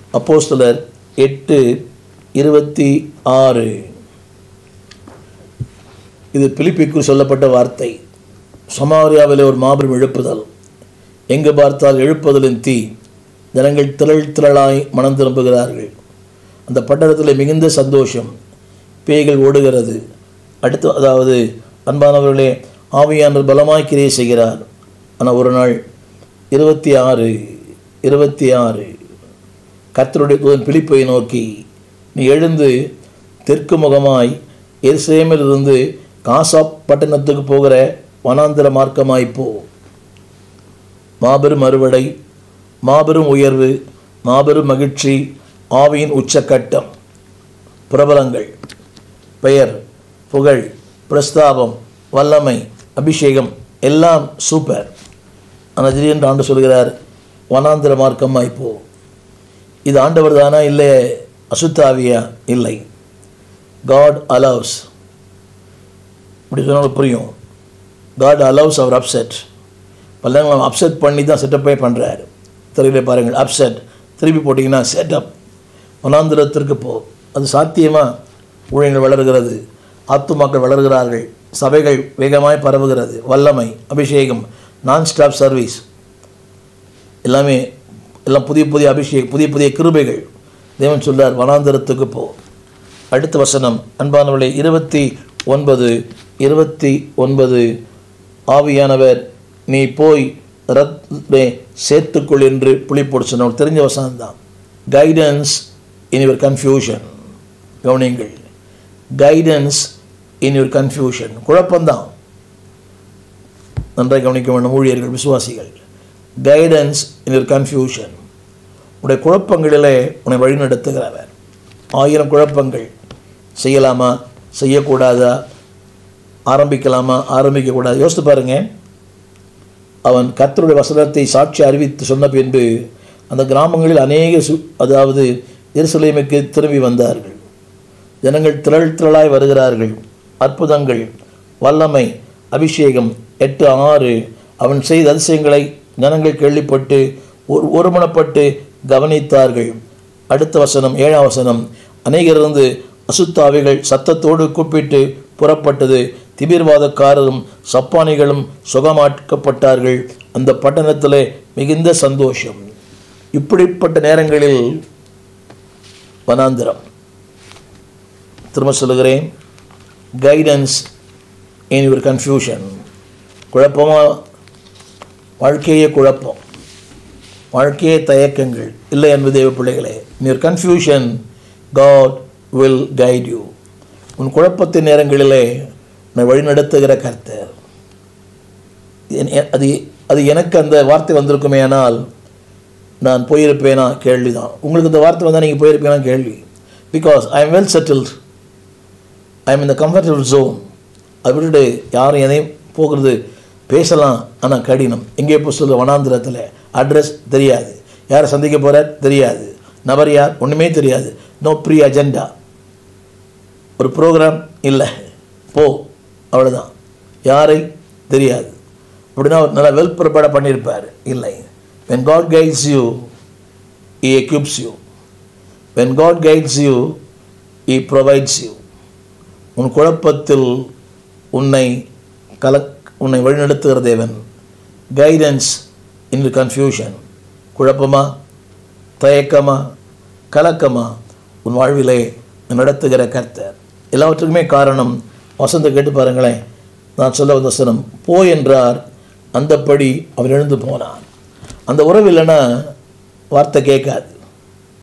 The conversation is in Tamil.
அப்போஸ்தலர் எட்டு இருபத்தி ஆறு இது பிலிப்பிக்கு சொல்லப்பட்ட வார்த்தை சமாரியாவிலே ஒரு மாபெரும் எழுப்புதல் எங்கு பார்த்தால் எழுப்புதலின் தீ ஜனங்கள் திரள் திரளாய் மனம் திரும்புகிறார்கள் அந்த பட்டணத்தில் மிகுந்த சந்தோஷம் பேய்கள் ஓடுகிறது அடுத்து அதாவது அன்பானவர்களே ஆவியானவர் பலமாய் கிரியை செய்கிறார் ஆனால் ஒரு நாள் இருபத்தி ஆறு இருபத்தி ஆறு கர்த்தருடைய தூதன் பிலிப்பை நோக்கி நீ எழுந்து தெற்கு முகமாய் எருசலேமிலிருந்து காசா பட்டணத்துக்கு போகிற வனாந்திர மார்க்கமாய் போ மாபெரும் அறுவடை மாபெரும் உயர்வு மாபெரும் மகிழ்ச்சி ஆவியின் உச்சக்கட்டம் பிரபலங்கள் பெயர் புகழ் பிரஸ்தாபம் வல்லமை அபிஷேகம் எல்லாம் சூப்பர் ஆனால் திடீரென்று ஆண்டு சொல்கிறார் வனாந்திர மார்க்கமாய் போ இது ஆண்டவர் தானா இல்லை அசுத்தாவியா இல்லை காட் அலவ்ஸ் இப்படி சொன்னாலும் புரியும் காட் அலவ்ஸ் அவர் அப்செட் பல்லவங்க அப்செட் பண்ணி தான் செட்டப்பே பண்ணுறாரு திரையில பாருங்கள் அப்செட் திருப்பி போட்டிங்கன்னா செட்டப் வனாந்திரத்திற்கு போ அது சாத்தியமாக ஊழியங்கள் வளர்கிறது ஆத்துமாக்கள் வளர்கிறார்கள் சபைகள் வேகமாய் பரவுகிறது வல்லமை அபிஷேகம் நான் ஸ்டாப் சர்வீஸ் எல்லாமே எல்லாம் புதிய புதிய அபிஷேகம் புதிய புதிய கிருபைகள் தேவன் சொல்றார் வனாந்திரத்துக்கு போ அடுத்த வசனம் அன்பானவர்களே இருபத்தி ஒன்பது இருபத்தி ஒன்பது ஆவியானவர் நீ போய் ரத்னே சேர்த்துக்கொள் என்று புளிப்போடு சொன்ன தெரிஞ்ச வசனம் தான் கைடன்ஸ் இன் யுவர் கன்ஃபியூஷன் கவனிங்கள் கைடன்ஸ் இன் யுவர் கன்ஃபியூஷன் குழப்பம்தான் நன்றாக கவனிக்க வேண்டும் ஊழியர்கள் விசுவாசிகள் கைடன்ஸ் இன் யுவர் கன்ஃபியூஷன் உடைய குழப்பங்களிலே உன்னை வழிநடத்துகிறவர் ஆயிரம் குழப்பங்கள் செய்யலாமா செய்யக்கூடாதா ஆரம்பிக்கலாமா ஆரம்பிக்கக்கூடாது யோசித்து பாருங்க அவன் கர்த்தருடைய வசனத்தை சாட்சி அறிவித்து சொன்ன பின்பு அந்த கிராமங்களில் அநேக சு அதாவது எருசலேமுக்கு திரும்பி வந்தார்கள் ஜனங்கள் திரள் திரளாய் வருகிறார்கள் அற்புதங்கள் வல்லமை அபிஷேகம் எட்டு ஆறு அவன் செய்த அதிசயங்களை ஜனங்கள் கேள்விப்பட்டு ஒரு ஒருமனப்பட்டு கவனித்தார்கள் அடுத்த வசனம் ஏழாம் வசனம் அநேகரிருந்து அசுத்தாவிகள் சத்தத்தோடு கூப்பிட்டு புறப்பட்டது திபீர்வாதக்காரரும் சப்பானிகளும் சுகமாக்கப்பட்டார்கள் அந்த பட்டணத்திலே மிகுந்த சந்தோஷம் இப்படிப்பட்ட நேரங்களில் வனாந்திரம் திரும்ப சொல்லுகிறேன் கைடன்ஸ் இன் யுவர் கன்ஃபியூஷன் குழப்பமாக வாழ்க்கையே குழப்பம் வாழ்க்கையே தயக்கங்கள் இல்லை என்பது தேவ பிள்ளைகளே in your confusion God will guide you உன் குழப்பத்தின் நேரங்களிலே உன்னை வழிநடத்துகிற கர்த்தர் என்- எ- அது அது எனக்கு அந்த வார்த்தை வந்திருக்குமே ஆனால் நான் போயிருப்பேனா கேள்வி தான் உங்களுக்கு இந்த வார்த்தை வந்தால் நீங்கள் போயிருப்பேனா கேள்வி because I am well settled I am இந்த கம்ஃபர்டபுள் ஜோன் அதை விட்டுட்டு யாரும் எதையும் போகிறது பேசலாம் ஆனால் கடினம் எங்கே போய் சொல்ல வனாந்திரத்தில் அட்ரஸ் தெரியாது யாரை சந்திக்க போகிறார் தெரியாது நபர் யார் ஒன்றுமே தெரியாது நோ ப்ரீ அஜெண்டா ஒரு ப்ரோக்ராம் இல்லை போ அவ்வளோதான் யாரை தெரியாது அப்படின்னா அவர் நல்லா வெல் ப்ரிப்பேர்டாக பண்ணியிருப்பார் இல்லை when god guides you he equips you when god guides you he provides you உன் குழப்பத்தில் உன்னை கல உன்னை வழிநடத்துகிற தேவன் கைடன்ஸ் இன் கன்ஃபியூஷன் குழப்பமா தயக்கமா கலக்கமா உன் வாழ்விலே நடத்துகிற கர்த்தர் எல்லாவற்றுக்குமே காரணம் வசந்த கேட்டு பாருங்களேன் நான் சொல்ல வந்த வசனம் போ என்றார் அந்தப்படி அவன் எழுந்து போனான் அந்த உறவு இல்லைன்னா வார்த்தை கேட்காது